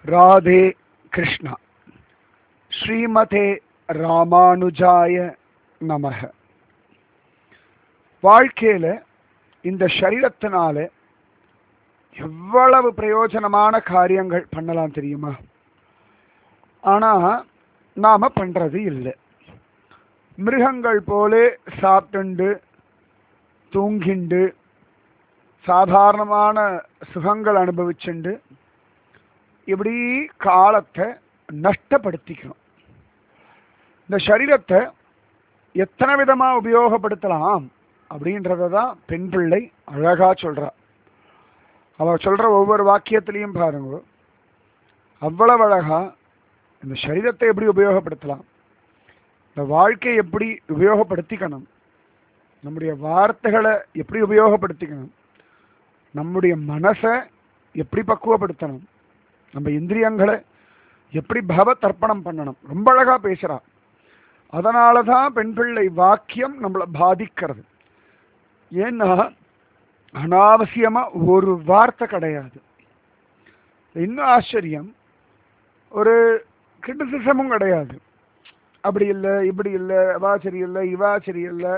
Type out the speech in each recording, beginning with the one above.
ராதே கிருஷ்ணா ஸ்ரீமதே ராமானுஜாய நமக வாழ்க்கையில இந்த சரீரத்தினால எவ்வளவு பிரயோஜனமான காரியங்கள் பண்ணலாம் தெரியுமா ஆனா நாம பண்றது இல்லை மிருகங்கள் போல சாப்பிட்டுண்டு தூங்கிண்டு சாதாரணமான சுகங்கள் அனுபவிச்சுண்டு இப்படி காலத்தை நஷ்டப்படுத்திக்கணும் இந்த சரீரத்தை எத்தனை விதமா உபயோகப்படுத்தலாம் அப்படின்றத தான் பெண் பிள்ளை அழகா சொல்றா அவ சொல்ற ஒவ்வொரு வாக்கியத்திலையும் பாருங்க அவ்வளவு அழகா இந்த சரீரத்தை எப்படி உபயோகப்படுத்தலாம் இந்த வாழ்க்கையை எப்படி உபயோகப்படுத்திக்கணும் நம்முடைய வார்த்தைகளை எப்படி உபயோகப்படுத்திக்கணும் நம்முடைய மனசை எப்படி பக்குவப்படுத்தணும் நம்ம இந்திரியங்களை எப்படி பகவத் அர்ப்பணம் பண்ணணும் ரொம்ப அழகா பேசுறா அதனால தான் பெண் பிள்ளை வாக்கியம் நம்மளை பாதிக்கிறது ஏன்னா அனாவசியமா ஒரு வார்த்தை கிடையாது இன்னும் ஆச்சரியம் ஒரு கிரிட்டிசிசமும் கிடையாது அப்படி இல்லை இப்படி இல்லை அவா சரியில்லை இவா சரியில்லை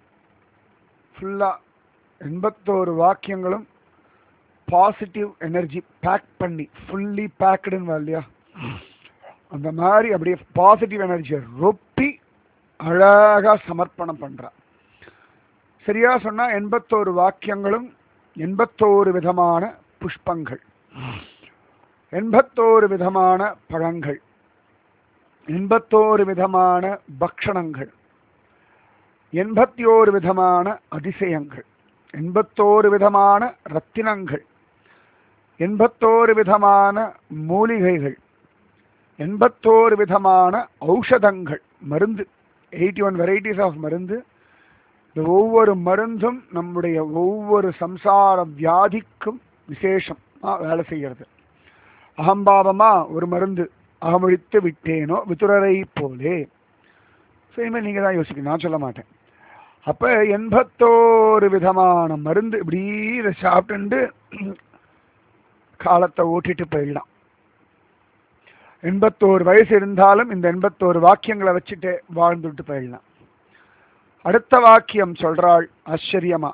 ஃபுல்லா எண்பத்தோரு வாக்கியங்களும் பாசிட்டிவ் எனர்ஜி பேக் பண்ணி ஃபுல்லி பேக்கடுன்னு இல்லையா அந்த மாதிரி அப்படியே பாசிட்டிவ் எனர்ஜியை ரொப்பி அழகா சமர்ப்பணம் பண்றா சரியா சொன்னா எண்பத்தோரு வாக்கியங்களும் எண்பத்தோரு விதமான புஷ்பங்கள் எண்பத்தோரு விதமான பழங்கள் எண்பத்தோரு விதமான பக்ஷணங்கள் எண்பத்தி ஓரு விதமான அதிசயங்கள் எண்பத்தோரு விதமான ரத்தினங்கள் எண்பத்தோரு விதமான மூலிகைகள் எண்பத்தோரு விதமான ஔஷதங்கள் மருந்து எயிட்டி ஒன் வெரைட்டிஸ் ஆஃப் மருந்து இந்த ஒவ்வொரு மருந்தும் நம்முடைய ஒவ்வொரு சம்சார வியாதிக்கும் விசேஷம் வேலை செய்கிறது அகம்பாவமா ஒரு மருந்து அகமொழித்து விட்டேனோ விதுரரை போலே ஸோ இனிமேல் நீங்கள் தான் யோசிக்கணும் நான் சொல்ல மாட்டேன் அப்போ எண்பத்தோரு விதமான மருந்து இப்படி இதை சாப்பிட்டுண்டு காலத்தை ஓட்டிட்டு போயிடலாம் எண்பத்தோரு வயசு இருந்தாலும் இந்த எண்பத்தோரு வாக்கியங்களை வச்சுட்டு வாழ்ந்துட்டு போயிடலாம் அடுத்த வாக்கியம் சொல்றாள் ஆச்சரியமா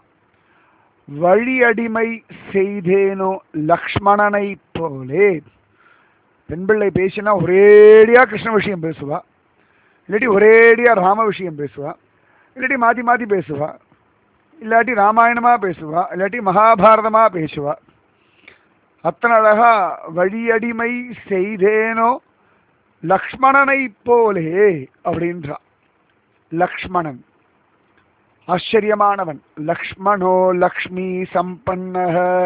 வழியடிமை செய்தேனோ லக்ஷ்மணனை போலே பெண் பிள்ளை பேசினா ஒரேடியா கிருஷ்ண விஷயம் பேசுவா இல்லாட்டி ஒரேடியா ராம விஷயம் பேசுவா இல்லாட்டி மாத்தி மாத்தி பேசுவா இல்லாட்டி ராமாயணமா பேசுவா இல்லாட்டி மகாபாரதமா பேசுவா அத்தனை அழகா வழியடிமை செய்தேனோ லக்ஷ்மணனை போலே அப்படின்றா லக்ஷ்மணன் ஆச்சரியமானவன் லக்ஷ்மணோ லக்ஷ்மி சம்பன்ன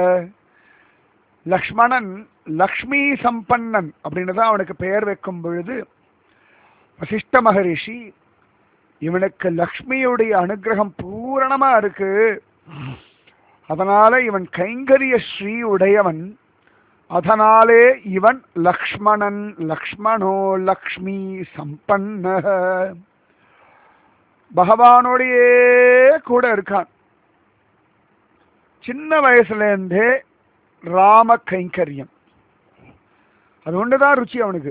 லக்ஷ்மணன் லக்ஷ்மி சம்பன்னன் அப்படின்னு தான் அவனுக்கு பெயர் வைக்கும் பொழுது வசிஷ்ட மகரிஷி இவனுக்கு லக்ஷ்மியுடைய அனுகிரகம் பூரணமா இருக்கு அதனால இவன் கைங்கரிய ஸ்ரீ உடையவன் அதனாலே இவன் லக்ஷ்மணன் லக்ஷ்மணோ லக்ஷ்மி சம்பன்ன பகவானோடையே கூட இருக்கான் சின்ன வயசுல இருந்தே ராம கைங்கரியம் அது ஒண்ணுதான் ருச்சி அவனுக்கு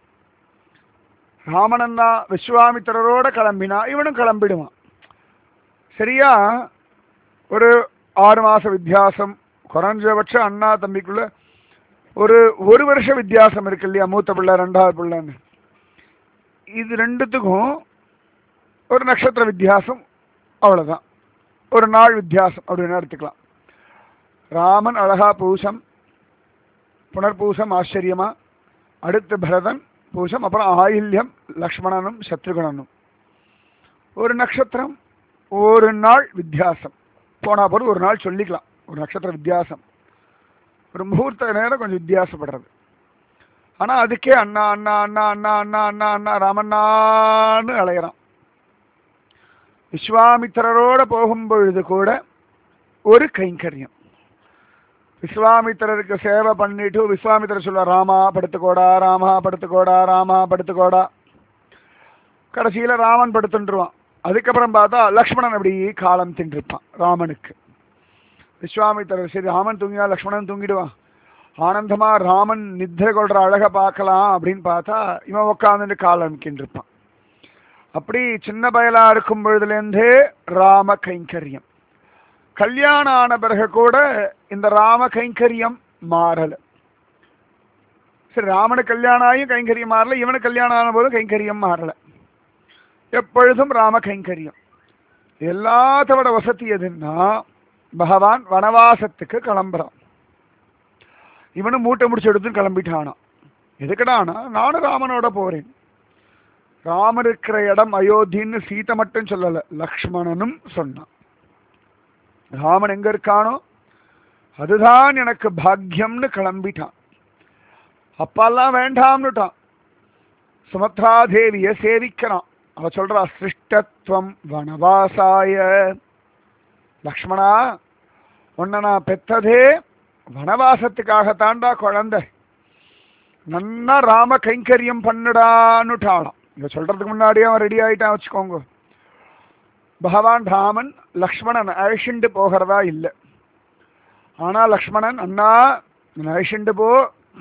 ராமனன் தான் விஸ்வாமித்திரரோட கிளம்பினா இவனும் கிளம்பிடுவான் சரியா ஒரு ஆறு மாச வித்தியாசம் குறைஞ்சபட்சம் அண்ணா தம்பிக்குள்ள ஒரு ஒரு வருஷ வித்தியாசம் இருக்கு இல்லையா மூத்த பிள்ளை ரெண்டாவது பிள்ளைன்னு இது ரெண்டுத்துக்கும் ஒரு நட்சத்திர வித்தியாசம் அவ்வளவுதான் ஒரு நாள் வித்தியாசம் அப்படின்னு எடுத்துக்கலாம் ராமன் அழகா பூசம் புனர்பூசம் ஆச்சரியமா அடுத்து பரதன் பூசம் அப்புறம் ஆயில்யம் லக்ஷ்மணனும் சத்ருகணனும் ஒரு நட்சத்திரம் ஒரு நாள் வித்தியாசம் போனா போது ஒரு நாள் சொல்லிக்கலாம் ஒரு நட்சத்திர வித்தியாசம் ஒரு முகூர்த்த நேரம் கொஞ்சம் வித்தியாசப்படுறது ஆனா அதுக்கே அண்ணா அண்ணா அண்ணா அண்ணா அண்ணா அண்ணா அண்ணா ராமண்ணான்னு அலையிறான் விஸ்வாமித்திரரோட போகும் பொழுது கூட ஒரு கைங்கரியம் விஸ்வாமித்திரருக்கு சேவை பண்ணிட்டு விஸ்வாமித்திரர் சொல்ல ராமா படுத்துக்கோடா ராமா படுத்துக்கோடா ராமா படுத்துக்கோடா கடைசியில ராமன் படுத்துட்டுருவான் அதுக்கப்புறம் பார்த்தா லக்ஷ்மணன் அப்படி காலம் தின்றிருப்பான் ராமனுக்கு விஸ்வாமித்திரர் சரி ராமன் தூங்கினா லக்ஷ்மணன் தூங்கிடுவான் ஆனந்தமா ராமன் நித்திரை கொள்ற அழகை பார்க்கலாம் அப்படின்னு பார்த்தா இவன் உட்காந்துட்டு கால் அமுக்கின்னு இருப்பான் அப்படி சின்ன பயலா இருக்கும் பொழுதுலேருந்தே ராம கைங்கரியம் கல்யாணம் ஆன பிறகு கூட இந்த ராம கைங்கரியம் மாறல சரி ராமனுக்கு கல்யாணம் ஆகியும் கைங்கரியம் மாறல இவனுக்கு கல்யாணம் ஆன போதும் கைங்கரியம் மாறல எப்பொழுதும் ராம கைங்கரியம் எல்லாத்தோட வசதி எதுன்னா பகவான் வனவாசத்துக்கு கிளம்புறான் இவனும் மூட்டை முடிச்சு எடுத்து கிளம்பிட்டானான் எதுக்கடானா நானும் ராமனோட போறேன் ராமர் இருக்கிற இடம் அயோத்தின்னு சீதை மட்டும் சொல்லல லக்ஷ்மணனும் சொன்னான் ராமன் எங்க இருக்கானோ அதுதான் எனக்கு பாக்கியம்னு கிளம்பிட்டான் அப்பெல்லாம் வேண்டாம்னுட்டான் சுமத்ரா தேவிய சேவிக்கிறான் அவ சொல்றா சிருஷ்டத்துவம் வனவாசாய லக்ஷ்மணா உன்னை நான் பெத்ததே வனவாசத்துக்காக தாண்டா குழந்தை நன்னா ராம கைங்கரியம் பண்ணுடான்னுட்டாளாம் இங்க சொல்றதுக்கு முன்னாடியே அவன் ரெடி ஆயிட்டான் வச்சுக்கோங்க பகவான் ராமன் லக்ஷ்மணன் அழிச்சுண்டு போகிறதா இல்லை ஆனா லக்ஷ்மணன் அண்ணா நீ அழிச்சுண்டு போ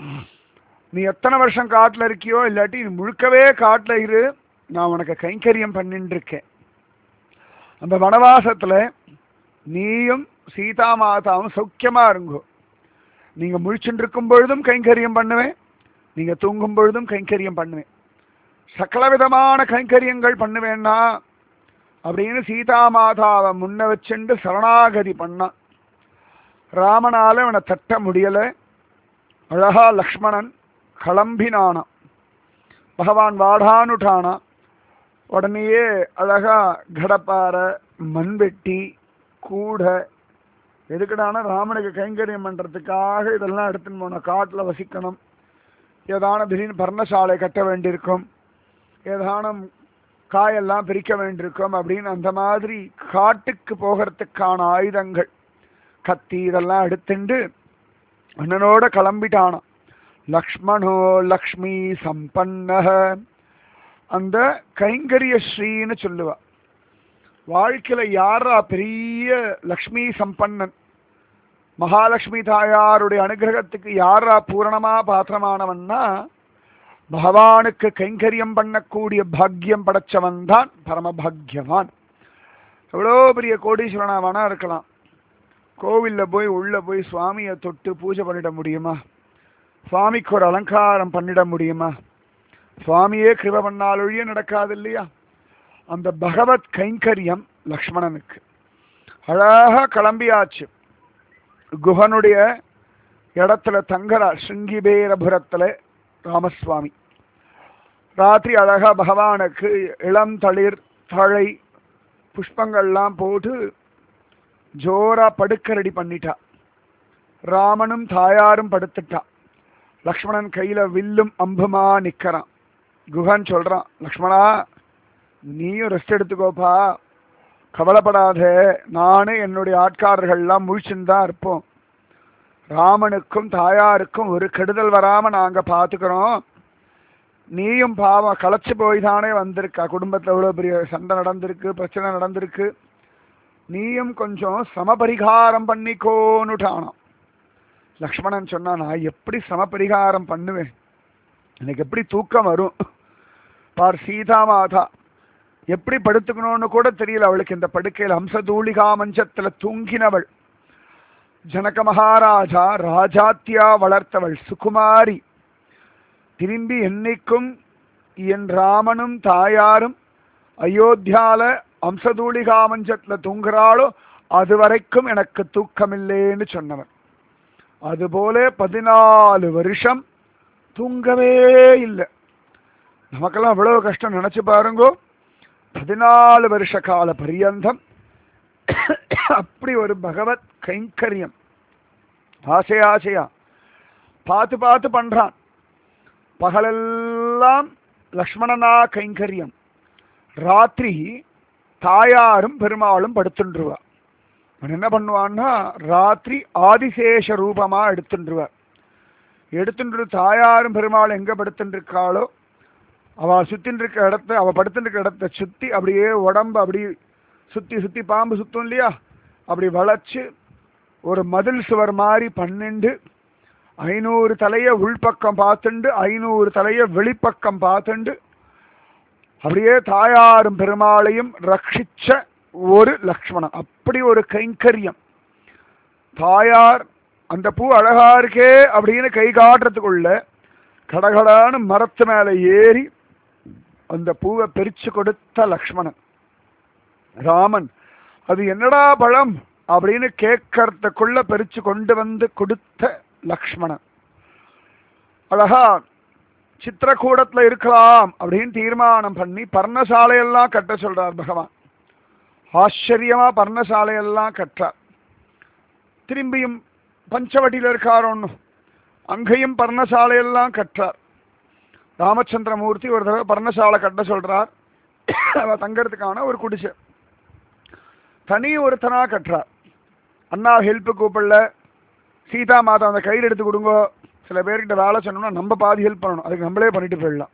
நீ எத்தனை வருஷம் காட்டுல இருக்கியோ இல்லாட்டி நீ முழுக்கவே காட்டுல இரு நான் உனக்கு கைங்கரியம் பண்ணிட்டு இருக்கேன் அந்த வனவாசத்துல நீயும் சீதா மாதாவும் சௌக்கியமா இருங்கோ நீங்க முழிச்சுட்டு இருக்கும் பொழுதும் கைங்கரியம் பண்ணுவேன் நீங்க தூங்கும் பொழுதும் கைங்கரியம் பண்ணுவேன் சகல விதமான கைங்கரியங்கள் பண்ணுவேன்னா அப்படின்னு சீதா மாதாவை முன்ன வச்சுண்டு சரணாகதி பண்ணான் ராமனால அவனை தட்ட முடியல அழகா லக்ஷ்மணன் கிளம்பினானான் பகவான் வாடானுட்டானா உடனேயே அழகா கடப்பாறை மண்வெட்டி கூடை எதுக்குடானா ராமனுக்கு கைங்கரியம் பண்றதுக்காக இதெல்லாம் எடுத்துன்னு போன காட்டுல வசிக்கணும் ஏதான திடீர்னு பர்ணசாலை கட்ட வேண்டியிருக்கும் ஏதானும் காயெல்லாம் பிரிக்க வேண்டியிருக்கும் அப்படின்னு அந்த மாதிரி காட்டுக்கு போகிறதுக்கான ஆயுதங்கள் கத்தி இதெல்லாம் எடுத்துண்டு அண்ணனோட கிளம்பிட்டானான் லக்ஷ்மணோ லக்ஷ்மி சம்பன்னக அந்த கைங்கரிய ஸ்ரீன்னு சொல்லுவா வாழ்க்கையில யாரா பெரிய லக்ஷ்மி சம்பன்னன் மகாலட்சுமி தாயாருடைய அனுகிரகத்துக்கு யாரா பூரணமா பாத்திரமானவன்னா பகவானுக்கு கைங்கரியம் பண்ணக்கூடிய பாக்கியம் படைச்சவன் தான் பரமபாக்யவான் எவ்வளோ பெரிய கோடீஸ்வரனா வேணா இருக்கலாம் கோவில்ல போய் உள்ள போய் சுவாமியை தொட்டு பூஜை பண்ணிட முடியுமா சுவாமிக்கு ஒரு அலங்காரம் பண்ணிட முடியுமா சுவாமியே கிருப பண்ணாலொழிய நடக்காது இல்லையா அந்த பகவத் கைங்கரியம் லக்ஷ்மணனுக்கு அழகா கிளம்பியாச்சு குஹனுடைய இடத்துல தங்கரா சிருங்கிபேரபுரத்துல ராமசுவாமி ராத்திரி அழகா பகவானுக்கு இளம் தளிர் தழை புஷ்பங்கள்லாம் போட்டு ஜோரா படுக்க ரெடி பண்ணிட்டா ராமனும் தாயாரும் படுத்துட்டா லக்ஷ்மணன் கையில வில்லும் அம்புமா நிக்கிறான் குஹன் சொல்றான் லக்ஷ்மணா நீயும் ரெஸ்ட் எடுத்துக்கோப்பா கவலைப்படாத நானு என்னுடைய ஆட்காரர்கள்லாம் முழிச்சுன்னு தான் இருப்போம் ராமனுக்கும் தாயாருக்கும் ஒரு கெடுதல் வராம நாங்க பாத்துக்கிறோம் நீயும் பாவம் களைச்சு போய் தானே வந்திருக்கா குடும்பத்துல எவ்வளவு பெரிய சண்டை நடந்திருக்கு பிரச்சனை நடந்திருக்கு நீயும் கொஞ்சம் சமபரிகாரம் பண்ணிக்கோன்னுட்டானாம் லக்ஷ்மணன் சொன்னா நான் எப்படி சமபரிகாரம் பண்ணுவேன் எனக்கு எப்படி தூக்கம் வரும் பார் சீதா மாதா எப்படி படுத்துக்கணும்னு கூட தெரியல அவளுக்கு இந்த படுக்கையில் ஹம்சதூளிகா மஞ்சத்துல தூங்கினவள் ஜனக மகாராஜா ராஜாத்தியா வளர்த்தவள் சுகுமாரி திரும்பி என்னைக்கும் என் ராமனும் தாயாரும் அயோத்தியால அம்சதூளிகா மஞ்சத்துல தூங்குறாளோ அது வரைக்கும் எனக்கு தூக்கமில்லேன்னு சொன்னவன் அதுபோல பதினாலு வருஷம் தூங்கவே இல்லை நமக்கெல்லாம் எவ்வளவு கஷ்டம் நினைச்சு பாருங்கோ பதினாலு வருஷ கால பரியந்தம் அப்படி ஒரு பகவத் கைங்கரியம் ஆசை ஆசையா பார்த்து பார்த்து பண்றான் பகலெல்லாம் லக்ஷ்மணனா கைங்கரியம் ராத்திரி தாயாரும் பெருமாளும் படுத்துன்றுவா அவன் என்ன பண்ணுவான்னா ராத்திரி ஆதிசேஷ ரூபமா எடுத்துன்றுவார் எடுத்துட்டு தாயாரும் பெருமாள் எங்க படுத்துட்டு இருக்காளோ அவ சுத்தின்னு இருக்க இடத்த அவ படுத்துட்டு இருக்க இடத்த சுத்தி அப்படியே உடம்பு அப்படி சுத்தி சுத்தி பாம்பு சுத்தும் இல்லையா அப்படி வளைச்சு ஒரு மதில் சுவர் மாதிரி பன்னெண்டு ஐநூறு தலைய உள்பக்கம் பார்த்துண்டு ஐநூறு தலைய வெளிப்பக்கம் பார்த்துண்டு அப்படியே தாயாரும் பெருமாளையும் ரட்சிச்ச ஒரு லக்ஷ்மணன் அப்படி ஒரு கைங்கரியம் தாயார் அந்த பூ அழகா இருக்கே அப்படின்னு கை காட்டுறதுக்குள்ள கடகடான்னு மரத்து மேல ஏறி அந்த பூவை பிரிச்சு கொடுத்த லக்ஷ்மணன் ராமன் அது என்னடா பழம் அப்படின்னு கேட்கறதுக்குள்ள பிரிச்சு கொண்டு வந்து கொடுத்த லக்ஷ்மணன் அழகா சித்திரக்கூடத்துல இருக்கலாம் அப்படின்னு தீர்மானம் பண்ணி பர்ணசாலையெல்லாம் கட்ட சொல்றார் பகவான் ஆச்சரியமா பர்ணசாலையெல்லாம் கற்றார் திரும்பியும் பஞ்சவட்டியில் இருக்கார் ஒன்றும் அங்கேயும் பர்ணசாலையெல்லாம் கற்றார் ராமச்சந்திரமூர்த்தி ஒரு தடவை பர்ணசாலை கட்ட சொல்றார் அவ தங்கறதுக்கான ஒரு குடிசை தனி ஒருத்தனா கட்டுறார் அண்ணா ஹெல்ப்பு கூப்பிடல சீதா மாதா அந்த கையில் எடுத்து கொடுங்கோ சில பேர்கிட்ட வேலை சொன்னோம்னா நம்ம பாதி ஹெல்ப் பண்ணணும் அதுக்கு நம்மளே பண்ணிட்டு போயிடலாம்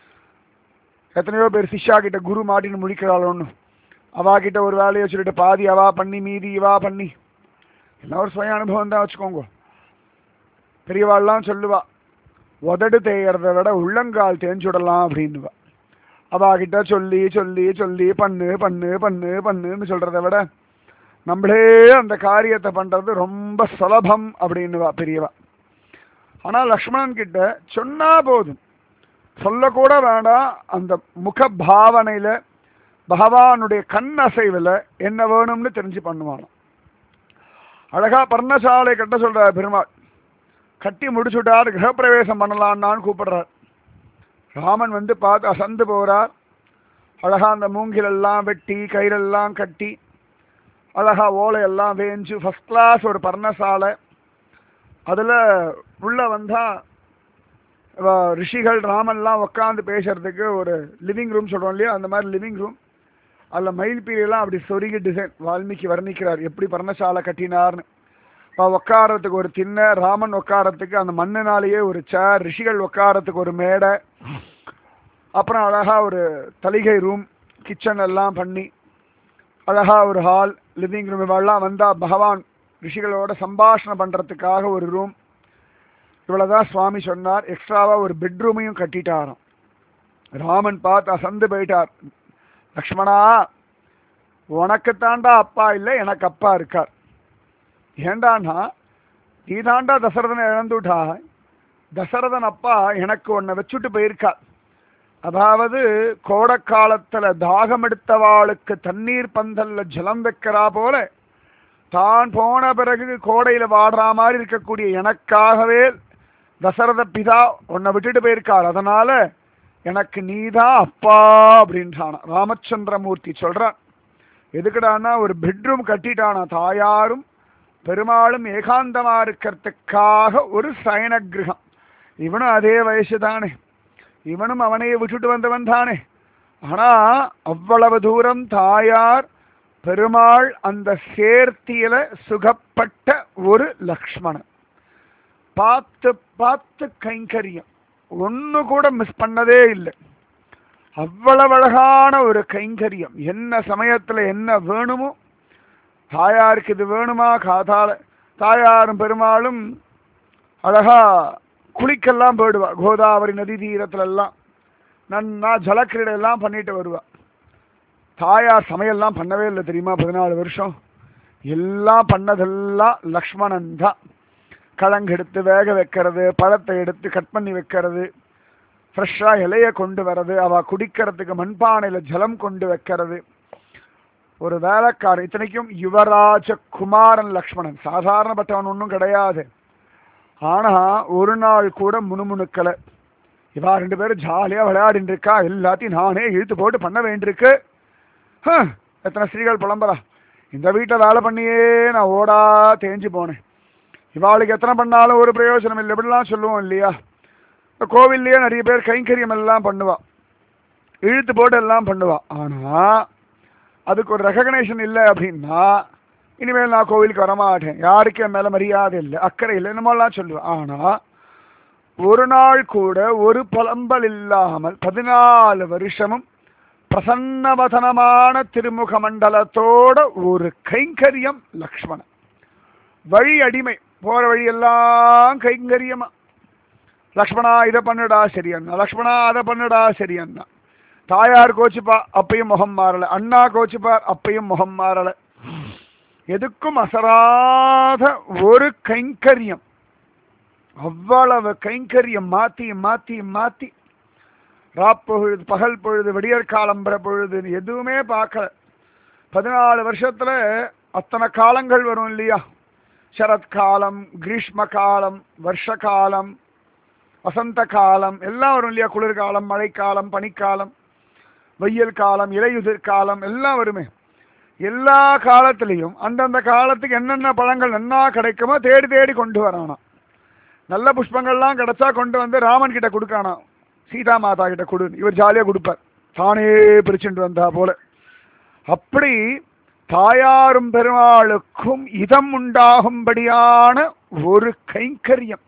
எத்தனையோ பேர் சிஷ்யா கிட்ட குரு மாட்டின்னு முடிக்கிறாள் ஒன்று அவா கிட்ட ஒரு வேலையை சொல்லிட்டு பாதி அவா பண்ணி மீதி இவா பண்ணி எல்லாம் ஒரு சுய அனுபவம் தான் வச்சுக்கோங்க பெரியவாள்லாம் சொல்லுவா உதடு தேயறத விட உள்ளங்கால் தேஞ்சுடலாம் அப்படின்னுவா அவா கிட்ட சொல்லி சொல்லி சொல்லி பண்ணு பண்ணு பண்ணு பண்ணுன்னு சொல்றத விட நம்மளே அந்த காரியத்தை பண்றது ரொம்ப சுலபம் அப்படின்னுவா பெரியவா ஆனா லக்ஷ்மணன் கிட்ட சொன்னா போதும் சொல்லக்கூட வேண்டாம் அந்த முக பாவனையில பகவானுடைய கண் அசைவில் என்ன வேணும்னு தெரிஞ்சு பண்ணுவானாம் அழகா பர்ணசாலை கட்ட சொல்றார் பெருமாள் கட்டி முடிச்சுட்டார் கிரகப்பிரவேசம் பண்ணலான்னான்னு கூப்பிடுறார் ராமன் வந்து பார்த்து அசந்து போறார் அழகா அந்த மூங்கிலெல்லாம் வெட்டி கயிறெல்லாம் கட்டி அழகா ஓலையெல்லாம் வேஞ்சு ஃபர்ஸ்ட் கிளாஸ் ஒரு பர்ணசாலை அதில் உள்ள வந்தா இவ ரிஷிகள் ராமன்லாம் உட்காந்து பேசுறதுக்கு ஒரு லிவிங் ரூம் சொல்றோம் இல்லையா அந்த மாதிரி லிவிங் ரூம் அதில் மயில் பீரியெல்லாம் அப்படி சொருகி டிசைன் வால்மீகி வர்ணிக்கிறார் எப்படி பர்ணசாலை கட்டினார்னு அவ உட்காரத்துக்கு ஒரு திண்ணை ராமன் உட்காரத்துக்கு அந்த மண்ணினாலேயே ஒரு சேர் ரிஷிகள் உட்காரத்துக்கு ஒரு மேடை அப்புறம் அழகா ஒரு தலிகை ரூம் கிச்சன் எல்லாம் பண்ணி அழகா ஒரு ஹால் லிவிங் ரூம் இவெல்லாம் வந்தா பகவான் ரிஷிகளோட சம்பாஷணம் பண்றதுக்காக ஒரு ரூம் இவ்வளவுதான் சுவாமி சொன்னார் எக்ஸ்ட்ராவா ஒரு பெட்ரூமையும் கட்டிட்டாராம் ராமன் பார்த்து அசந்து போயிட்டார் லக்ஷ்மணா உனக்குத்தாண்டா அப்பா இல்லை எனக்கு அப்பா இருக்கார் ஏண்டான்னா நீ தாண்டா தசரதனை இழந்துட்டா தசரதன் அப்பா எனக்கு உன்னை வச்சுட்டு போயிருக்கார் அதாவது கோடைக்காலத்துல தாகம் எடுத்தவாளுக்கு தண்ணீர் பந்தல்ல ஜலம் வைக்கிறா போல தான் போன பிறகு கோடையில வாடுற மாதிரி இருக்கக்கூடிய எனக்காகவே தசரத பிதா உன்னை விட்டுட்டு போயிருக்கார் அதனால எனக்கு நீதான் அப்பா அப்படின்றானா ராமச்சந்திரமூர்த்தி சொல்றான் எதுக்குடான்னா ஒரு பெட்ரூம் கட்டிட்டானா தாயாரும் பெருமாளும் ஏகாந்தமா இருக்கிறதுக்காக ஒரு சயன கிரகம் இவனும் அதே வயசு தானே இவனும் அவனையே விட்டுட்டு வந்தவன் தானே ஆனா அவ்வளவு தூரம் தாயார் பெருமாள் அந்த சேர்த்தியில சுகப்பட்ட ஒரு லக்ஷ்மணன் பார்த்து பார்த்து கைங்கரியம் ஒண்ணு கூட மிஸ் பண்ணதே இல்லை அவ்வளவு அழகான ஒரு கைங்கரியம் என்ன சமயத்துல என்ன வேணுமோ தாயாருக்கு இது வேணுமா காதால தாயாரும் பெருமாளும் அழகா குளிக்கெல்லாம் போயிடுவா கோதாவரி நதி தீரத்துல எல்லாம் நன்னா ஜலக்கிரீடை எல்லாம் பண்ணிட்டு வருவா தாயார் சமையல்லாம் பண்ணவே இல்லை தெரியுமா பதினாலு வருஷம் எல்லாம் பண்ணதெல்லாம் லக்ஷ்மணன் தான் கிழங்கு எடுத்து வேக வைக்கிறது பழத்தை எடுத்து கட் பண்ணி வைக்கிறது ஃப்ரெஷ்ஷாக இலைய கொண்டு வர்றது அவ குடிக்கிறதுக்கு மண்பானையில் ஜலம் கொண்டு வைக்கிறது ஒரு வேலைக்காரன் இத்தனைக்கும் யுவராஜ குமாரன் லக்ஷ்மணன் சாதாரணப்பட்டவன் ஒன்றும் கிடையாது ஆனா ஒரு நாள் கூட முணுமுணுக்கலை இவா ரெண்டு பேரும் ஜாலியாக விளையாடிட்டு இருக்கா எல்லாத்தையும் நானே இழுத்து போட்டு பண்ண வேண்டியிருக்கு ஹம், எத்தனை ஸ்திரீகள் புலம்புறா இந்த வீட்டில் வேலை பண்ணியே நான் ஓடா தேஞ்சு போனேன் இவாளுக்கு எத்தனை பண்ணாலும் ஒரு பிரயோஜனம் இல்லை இப்படிலாம் சொல்லுவோம் இல்லையா இந்த கோவில்லையே நிறைய பேர் கைங்கரியம் எல்லாம் பண்ணுவா இழுத்து போட்டு எல்லாம் பண்ணுவா ஆனா அதுக்கு ஒரு ரெகக்னேஷன் இல்லை அப்படின்னா இனிமேல் நான் கோவிலுக்கு வரமாட்டேன் யாருக்கு என் மேல மரியாதை இல்லை அக்கறை இல்லை என்னமோலாம் சொல்லுவேன் ஆனா ஒரு நாள் கூட ஒரு புலம்பல் இல்லாமல் பதினாலு வருஷமும் பிரசன்னவதனமான திருமுக மண்டலத்தோட ஒரு கைங்கரியம் லக்ஷ்மணன் வழி அடிமை போற வழி எல்லாம் கைங்கரியமா லக்ஷ்மணா இதை பண்ணுடா சரி அண்ணா லக்ஷ்மணா அதை பண்ணுடா சரி அண்ணா தாயார் கோச்சுப்பா அப்பையும் முகம் மாறல அண்ணா கோச்சுப்பார் அப்பையும் முகம் மாறல எதுக்கும் அசராத ஒரு கைங்கரியம் அவ்வளவு கைங்கரியம் மாத்தி மாத்தி மாத்தி ராப்பொழுது பகல் பொழுது விடியற் காலம்பர பொழுது எதுவுமே பார்க்கல பதினாலு வருஷத்துல அத்தனை காலங்கள் வரும் இல்லையா சரத்காலம் கிரீஷ்ம காலம் வருஷ காலம் வசந்த காலம் எல்லாம் வரும் இல்லையா குளிர்காலம் மழைக்காலம் பனிக்காலம் வெயில் காலம் இலையுதிர் காலம் எல்லாம் வருமே எல்லா காலத்திலையும் அந்தந்த காலத்துக்கு என்னென்ன பழங்கள் நன்னா கிடைக்குமோ தேடி தேடி கொண்டு வரானாம் நல்ல புஷ்பங்கள்லாம் கிடைச்சா கொண்டு வந்து ராமன் கிட்ட கொடுக்கானாம் சீதா மாதா கிட்ட கொடு இவர் ஜாலியாக கொடுப்பார் தானே பிரிச்சுட்டு வந்தா போல அப்படி தாயாரும் பெருமாளுக்கும் இதம் உண்டாகும்படியான ஒரு கைங்கரியம்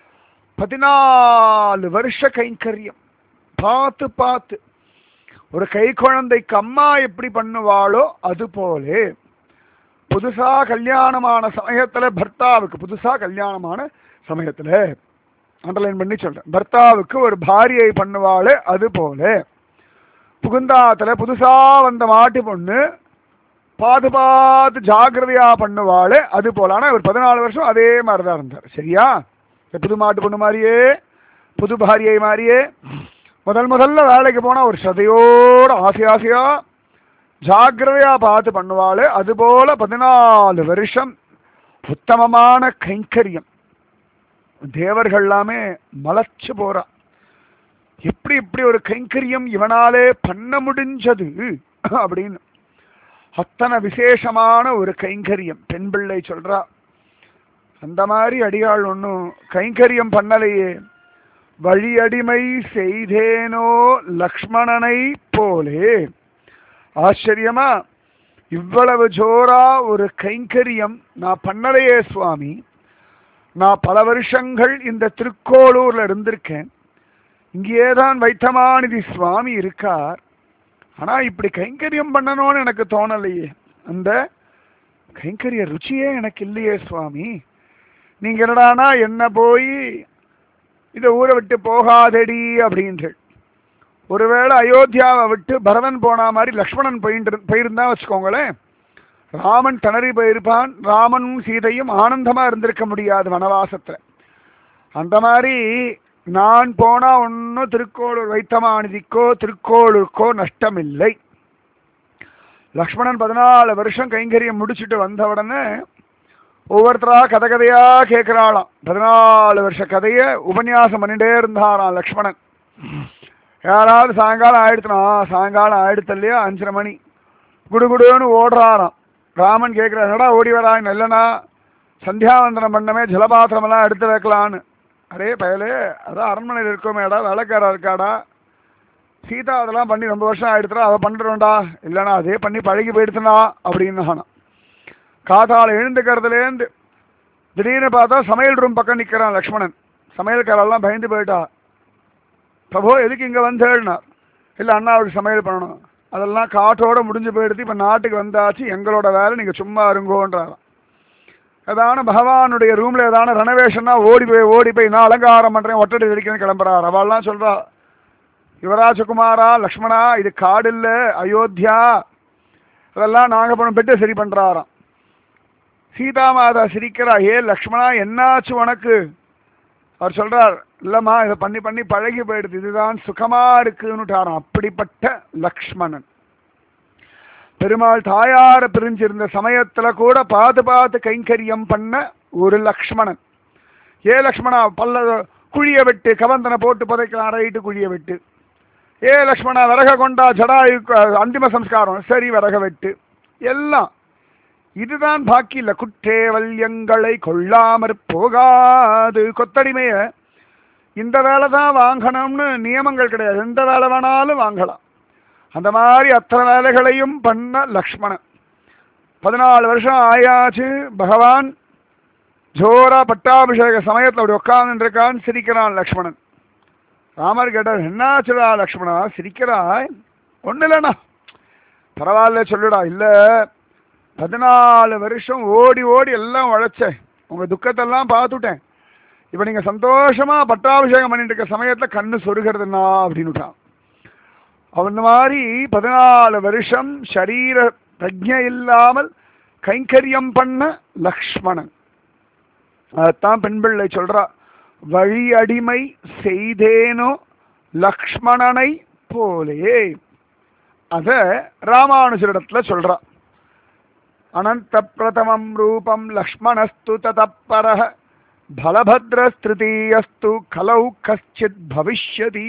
பதினாலு வருஷ கைங்கரியம் பார்த்து பார்த்து ஒரு கை குழந்தைக்கு அம்மா எப்படி பண்ணுவாளோ அது போலே புதுசா கல்யாணமான சமயத்துல பர்த்தாவுக்கு புதுசா கல்யாணமான சமயத்துல அண்டர்லைன் பண்ணி சொல்றேன் பர்த்தாவுக்கு ஒரு பாரியை பண்ணுவாளே அது போல புகுந்தாத்துல புதுசா வந்த மாட்டு பொண்ணு பார்த்து பார்த்து ஜாக்கிரதையா பண்ணுவாளே அது போல ஆனா இவர் பதினாலு வருஷம் அதே மாதிரி தான் இருந்தார் சரியா இந்த புது மாட்டு பொண்ணு மாதிரியே புது பாரியை மாதிரியே முதல் முதல்ல வேலைக்கு போனா ஒரு சதையோட ஆசை ஆசையா ஜாக்கிரதையா பார்த்து பண்ணுவாளே அது போல பதினாலு வருஷம் உத்தமமான கைங்கரியம் தேவர்கள் எல்லாமே மலைச்சு போறா எப்படி இப்படி ஒரு கைங்கரியம் இவனாலே பண்ண முடிஞ்சது அப்படின்னு அத்தனை விசேஷமான ஒரு கைங்கரியம் பெண் பிள்ளை சொல்றா அந்த மாதிரி அடியாள் ஒன்றும் கைங்கரியம் பண்ணலையே வழியடிமை செய்தேனோ லக்ஷ்மணனை போலே ஆச்சரியமா இவ்வளவு ஜோரா ஒரு கைங்கரியம் நான் பண்ணலையே சுவாமி நான் பல வருஷங்கள் இந்த திருக்கோளூர்ல இருந்திருக்கேன் இங்கேயே தான் வைத்தமாநிதி சுவாமி இருக்கார் ஆனா இப்படி கைங்கரியம் பண்ணணும்னு எனக்கு தோணலையே அந்த கைங்கரிய ருச்சியே எனக்கு இல்லையே சுவாமி நீங்க என்னடானா என்ன போய் இதை ஊரை விட்டு போகாதடி அப்படின்ற ஒருவேளை அயோத்தியாவை விட்டு பரதன் போன மாதிரி லக்ஷ்மணன் போயிட்டு போயிருந்தா வச்சுக்கோங்களேன் ராமன் திணறி போயிருப்பான் ராமனும் சீதையும் ஆனந்தமா இருந்திருக்க முடியாது வனவாசத்துல அந்த மாதிரி நான் போனா ஒன்றும் திருக்கோளூர் வைத்தமாநிதிக்கோ திருக்கோளூருக்கோ நஷ்டமில்லை லக்ஷ்மணன் பதினாலு வருஷம் கைங்கரியம் முடிச்சுட்டு வந்த உடனே ஒவ்வொருத்தரா கதை கதையா கேட்கிறாளாம் பதினாலு வருஷ கதையை உபன்யாசம் பண்ணிட்டே இருந்தாராம் லக்ஷ்மணன் யாராவது சாயங்காலம் ஆயிடுத்துனா சாயங்காலம் ஆயிடுத்து இல்லையா அஞ்சரை மணி குடுகுடுன்னு ஓடுறாராம் ராமன் கேட்குறாரு என்னடா ஓடி வரா இல்லைனா சந்தியாவந்தனம் பண்ணமே ஜலபாத்திரமெல்லாம் எடுத்து வைக்கலான்னு அடே பயலே அதான் அரண்மனையில் இருக்கோமேடா வேலைக்காரா இருக்காடா சீதா அதெல்லாம் பண்ணி ரொம்ப வருஷம் ஆயிடுத்துடா அதை பண்ணிடுறோம்டா இல்லைனா அதே பண்ணி பழகி போயிடுத்துனா அப்படின்னு ஆனா காத்தால எழுந்துக்கிறதுலேருந்து திடீர்னு பார்த்தா சமையல் ரூம் பக்கம் நிற்கிறான் லக்ஷ்மணன் சமையல்காரெல்லாம் பயந்து போயிட்டா பிரபு எதுக்கு இங்கே வந்தேன்னா இல்லை அண்ணாவுக்கு சமையல் பண்ணணும் அதெல்லாம் காட்டோட முடிஞ்சு போயிடுது இப்போ நாட்டுக்கு வந்தாச்சு எங்களோட வேலை நீங்கள் சும்மா இருங்கோன்றாராம் ஏதான பகவானுடைய ரூமில் ஏதான ரெனோவேஷன்னா ஓடி போய் ஓடி போய் நான் அலங்காரம் பண்ணுறேன் ஒட்டடி வெடிக்கணும் கிளம்புறாரு அவள்லாம் சொல்கிறா யுவராஜகுமாரா லக்ஷ்மணா இது காடு இல்லை அயோத்தியா அதெல்லாம் நாங்கள் பண்ண பெட்டு சரி பண்ணுறாராம் சீதா மாதா சிரிக்கிறா ஏ லக்ஷ்மணா என்னாச்சு உனக்கு அவர் சொல்றார் இல்லம்மா இதை பண்ணி பண்ணி பழகி போயிடுது இதுதான் சுகமா இருக்குன்னுட்டாராம் அப்படிப்பட்ட லக்ஷ்மணன் பெருமாள் தாயார பிரிஞ்சிருந்த சமயத்துல கூட பார்த்து பார்த்து கைங்கரியம் பண்ண ஒரு லக்ஷ்மணன் ஏ லக்ஷ்மணா பல்ல குழிய வெட்டு கவந்தனை போட்டு புதைக்கலாம் ரைட்டு குழிய வெட்டு ஏ லக்ஷ்மணா விறக கொண்டா ஜடாயு அந்திம சம்ஸ்காரம் சரி விறக வெட்டு எல்லாம் இதுதான் பாக்கி இல்ல குற்றேவல்யங்களை கொள்ளாமற் போகாது கொத்தடிமைய இந்த வேலை தான் வாங்கணும்னு நியமங்கள் கிடையாது எந்த வேலை வேணாலும் வாங்கலாம் அந்த மாதிரி அத்தனை வேலைகளையும் பண்ண லக்ஷ்மணன் பதினாலு வருஷம் ஆயாச்சு பகவான் ஜோரா பட்டாபிஷேக சமயத்தில் அப்படி உட்கார்ந்து இருக்கான்னு சிரிக்கிறான் லக்ஷ்மணன் ராமர் கேட்டார் என்னாச்சுடா லக்ஷ்மணா சிரிக்கிறாய் ஒன்றும் இல்லைண்ணா பரவாயில்ல சொல்லுடா இல்லை பதினாலு வருஷம் ஓடி ஓடி எல்லாம் உழைச்சேன் உங்க துக்கத்தெல்லாம் பார்த்துட்டேன் இப்போ நீங்க சந்தோஷமா பட்டாபிஷேகம் பண்ணிட்டு இருக்க சமயத்துல கண்ணு சொருகிறதுனா அப்படின்னுட்டான் அவன் மாதிரி பதினாலு வருஷம் சரீர பிரஜை இல்லாமல் கைங்கரியம் பண்ண லக்ஷ்மணன் அதைத்தான் பெண் பிள்ளை சொல்றா வழி அடிமை செய்தேனோ லக்ஷ்மணனை போலே அத ராமானுஜரிடத்துல சொல்றா அனந்த பிரதமம் ரூபம் லக்ஷ்மணஸ்து ததப்பர பலபத்ரஸ்திருதீயஸ்து கலௌ கஷ்டித் பவிஷ்யதி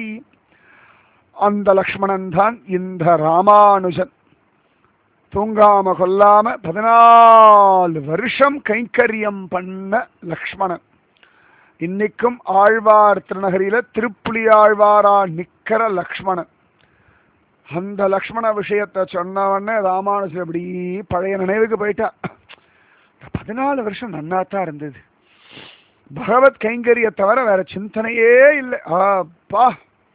அந்த லக்ஷ்மணன் தான் இந்த ராமானுஜன் தூங்காம கொல்லாம பதினாலு வருஷம் கைங்கரியம் பண்ண லக்ஷ்மணன் இன்னைக்கும் ஆழ்வார் திருநகரியில திருப்புலி ஆழ்வாரா நிக்கிற லக்ஷ்மணன் அந்த லக்ஷ்மண விஷயத்தை சொன்ன உடனே ராமானுஜர் அப்படி பழைய நினைவுக்கு போயிட்டா பதினாலு வருஷம் நன்னாத்தான் இருந்தது பகவத் கைங்கரிய தவிர வேற சிந்தனையே இல்லை அப்பா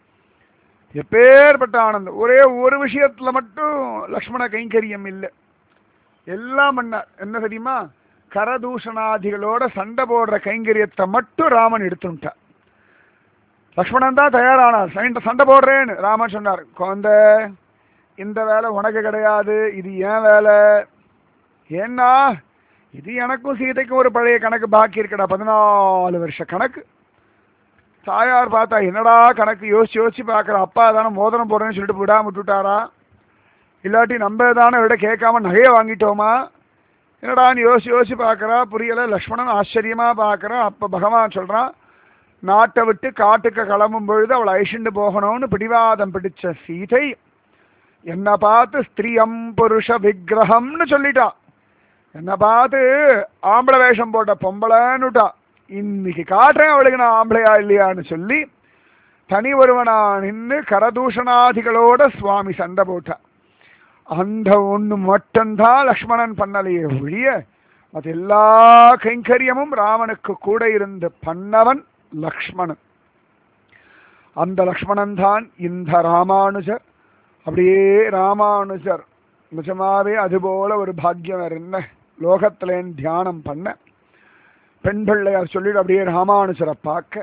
எப்பேற்பட்ட ஆனந்தம் ஒரே ஒரு விஷயத்துல மட்டும் லக்ஷ்மண கைங்கரியம் இல்லை எல்லாம் பண்ணார் என்ன தெரியுமா கரதூஷணாதிகளோட சண்டை போடுற கைங்கரியத்தை மட்டும் ராமன் எடுத்துட்டார் லக்ஷ்மணன் தான் தயாரானார் சண்டை சண்டை போடுறேன்னு ராமன் சொன்னார் குழந்த இந்த வேலை உனக்கு கிடையாது இது ஏன் வேலை ஏன்னா இது எனக்கும் சீதைக்கும் ஒரு பழைய கணக்கு பாக்கி இருக்கடா பதினாலு வருஷ கணக்கு தாயார் பார்த்தா என்னடா கணக்கு யோசிச்சு யோசிச்சு பார்க்குற அப்பா தானே மோதிரம் போடுறேன்னு சொல்லிட்டு விடாம விட்டுட்டாரா இல்லாட்டி நம்ம தானே விட கேட்காம நகையை வாங்கிட்டோமா என்னடான்னு யோசிச்சு யோசிச்சு பார்க்குறா புரியலை லக்ஷ்மணன் ஆச்சரியமா பார்க்குறான் அப்போ பகவான் சொல்கிறான் நாட்டை விட்டு காட்டுக்கு கிளம்பும் பொழுது அவளை அழிச்சுண்டு போகணும்னு பிடிவாதம் பிடிச்ச சீதை என்னை பார்த்து ஸ்திரீயம் புருஷ விக்கிரகம்னு சொல்லிட்டா என்னை பார்த்து ஆம்பளை வேஷம் போட்ட பொம்பளைன்னுட்டா இன்னைக்கு காட்டுறேன் அவளுக்கு நான் ஆம்பளையா இல்லையான்னு சொல்லி தனி ஒருவனா நின்று கரதூஷணாதிகளோட சுவாமி சண்டை போட்டா அந்த ஒன்று மட்டும்தான் லக்ஷ்மணன் பண்ணலையே ஒழிய அது எல்லா கைங்கரியமும் ராமனுக்கு கூட இருந்து பண்ணவன் லக்ஷ்மணன் அந்த லக்ஷ்மணன் தான் இந்த ராமானுஜர் அப்படியே ராமானுஜர் நிஜமாவே அதுபோல ஒரு பாக்கியம் வேற என்ன லோகத்திலேன் தியானம் பண்ண பெண் பிள்ளையார் சொல்லிட்டு அப்படியே ராமானுஜரை பார்க்க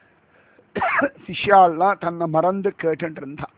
சிஷ்யால்லாம் தன்னை மறந்து கேட்டுட்டு இருந்தான்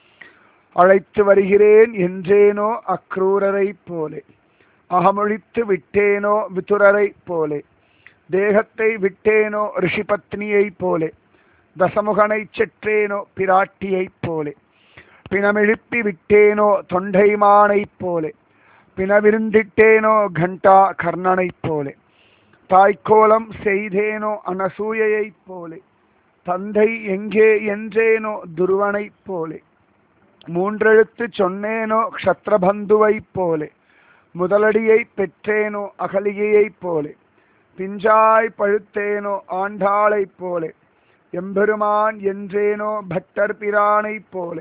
அழைத்து வருகிறேன் என்றேனோ அக்ரூரரை போலே அகமொழித்து விட்டேனோ விதுரரை போலே தேகத்தை விட்டேனோ ரிஷிபத்னியைப் போலே தசமுகனை செற்றேனோ பிராட்டியைப் போலே பிணமெழுப்பி விட்டேனோ தொண்டைமானைப் போலே பிணவிருந்திட்டேனோ கண்டா கர்ணனைப் போலே தாய்க்கோலம் செய்தேனோ அனசூயைப் போலே தந்தை எங்கே என்றேனோ துருவனைப் போலே மூன்றெழுத்து சொன்னேனோ க்ஷத்ரபந்துவைப் போலே முதலடியை பெற்றேனோ அகலிகையைப் போலே பிஞ்சாய் பழுத்தேனோ ஆண்டாளைப் போலே எம்பெருமான் என்றேனோ பக்தர் பிரானைப் போலே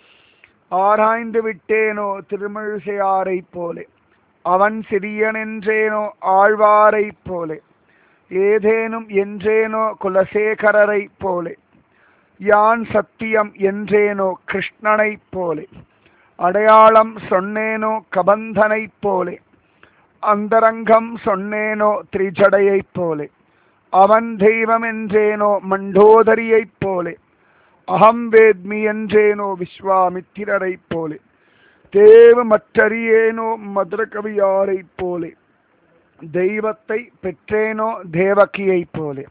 ஆராய்ந்து விட்டேனோ திருமிழிசையாரைப் போலே அவன் சிறியனென்றேனோ ஆழ்வாரைப் போலே ஏதேனும் என்றேனோ குலசேகரரைப் போலே யான் சத்தியம் என்றேனோ கிருஷ்ணனைப் போலே அடையாளம் சொன்னேனோ கபந்தனைப் போலே அந்தரங்கம் சொன்னேனோ திரிஜடையைப் போலே அவன் தெய்வம் என்றேனோ மண்டோதரியைப் போலே அகம் வேத்மி என்றேனோ விஸ்வாமித்திரரைப் போலே தேவ மற்றறியேனோ மதுரகவியாரைப் போலே தெய்வத்தை பெற்றேனோ தேவகியைப் போலே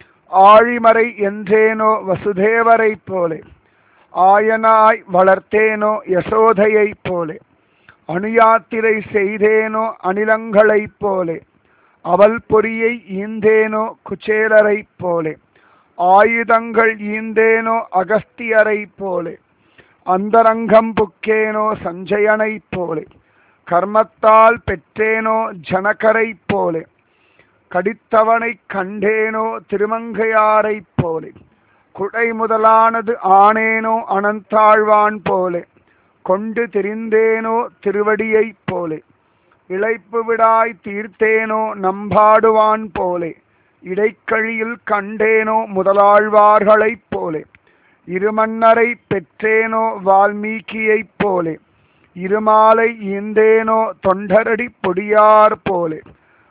ஆழிமறை என்றேனோ வசுதேவரைப் போலே ஆயனாய் வளர்த்தேனோ யசோதையைப் போலே அணுயாத்திரை செய்தேனோ அணிலங்களைப் போலே அவல் பொறியை ஈந்தேனோ குச்சேலரைப் போலே ஆயுதங்கள் ஈந்தேனோ அகஸ்தியரைப் போலே அந்தரங்கம் புக்கேனோ சஞ்சயனைப் போலே கர்மத்தால் பெற்றேனோ ஜனகரைப் போலே கடித்தவனைக் கண்டேனோ திருமங்கையாரைப் போலே குடை முதலானது ஆனேனோ அனந்தாழ்வான் போலே கொண்டு திரிந்தேனோ திருவடியைப் போலே இளைப்பு விடாய் தீர்த்தேனோ நம்பாடுவான் போலே இடைக்கழியில் கண்டேனோ முதலாழ்வார்களைப் போலே இருமன்னரை பெற்றேனோ வால்மீகியைப் போலே இருமாலை ஈந்தேனோ தொண்டரடி பொடியார் போலே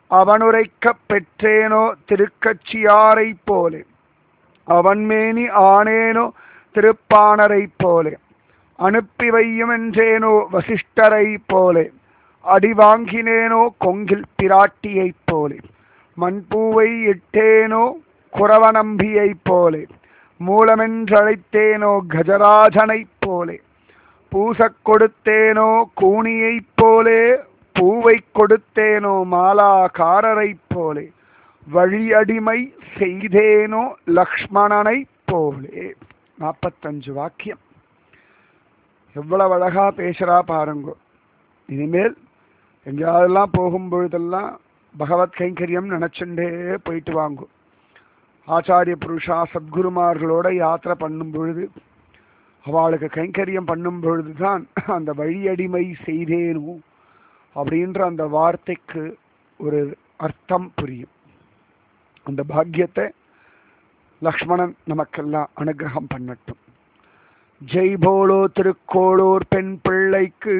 அவனுரைக்கப் பெற்றேனோ திருக்கட்சியாரைப் போலே அவன்மேனி ஆனேனோ திருப்பாணரைப் போலே அனுப்பி வையும் என்றேனோ வசிஷ்டரைப் போலே அடி வாங்கினேனோ கொங்கில் பிராட்டியைப் போலே மண்பூவை இட்டேனோ குறவநம்பியைப் போலே மூலமென்றழைத்தேனோ கஜராஜனைப் போலே பூசக் கொடுத்தேனோ கூனியைப் போலே பூவைக் கொடுத்தேனோ மாலாகாரரைப் போலே வழியடிமை செய்தேனோ லக்ஷ்மணனைப் போலே நாற்பத்தஞ்சு வாக்கியம் எவ்வளவு அழகா பேசுறா பாருங்க இனிமேல் எங்கேயாவதெல்லாம் போகும் பொழுதெல்லாம் பகவத் கைங்கரியம் நினச்சுட்டே போயிட்டு வாங்கும் ஆச்சாரிய புருஷா சத்குருமார்களோட யாத்திரை பண்ணும் பொழுது அவளுக்கு கைங்கரியம் பண்ணும் பொழுது தான் அந்த வழியடிமை செய்தேனோ அப்படின்ற அந்த வார்த்தைக்கு ஒரு அர்த்தம் புரியும் அந்த பாக்கியத்தை லக்ஷ்மணன் நமக்கெல்லாம் அனுகிரகம் பண்ணட்டும் ஜெய் போலோ திருக்கோளூர் பெண் பிள்ளைக்கு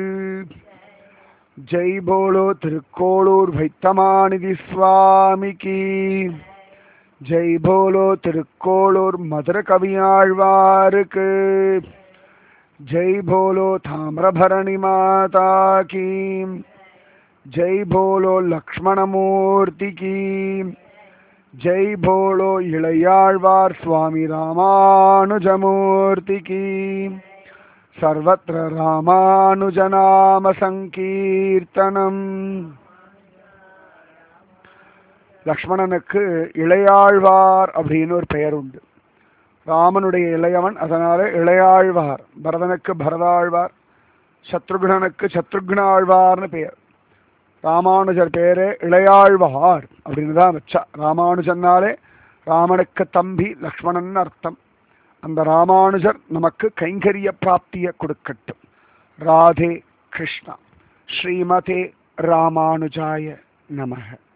ஜெய் போலோ திருக்கோளூர் வைத்தமாநிதி சுவாமிக்கு ஜெய் போலோ திருக்கோளூர் மதுர கவியாழ்வாருக்கு ஜெய் போலோ தாமிரபரணி மாதா கீ ஜெய் போலோ லக்ஷ்மணமூர்த்தி கீ ஜெய் போலோ இளையாழ்வார் சுவாமி ராமானுஜமூர்த்தி கீ சர்வத்திர ராமானுஜநாம சங்கீர்த்தனம் லக்ஷ்மணனுக்கு இளையாழ்வார் அப்படின்னு ஒரு பெயர் உண்டு ராமனுடைய இளையவன் அதனால இளையாழ்வார் பரதனுக்கு பரதாழ்வார் சத்ருக்னனுக்கு சத்ருக்னாழ்வார்னு பெயர் ராமானுஜர் பேரு இளையாழ்வார் அப்படின்னு தான் வச்சா ராமானுஜன்னாலே ராமனுக்கு தம்பி லக்ஷ்மணன் அர்த்தம் அந்த ராமானுஜர் நமக்கு கைங்கரிய பிராப்தியை கொடுக்கட்டும் ராதே கிருஷ்ணா ஸ்ரீமதே ராமானுஜாய நமக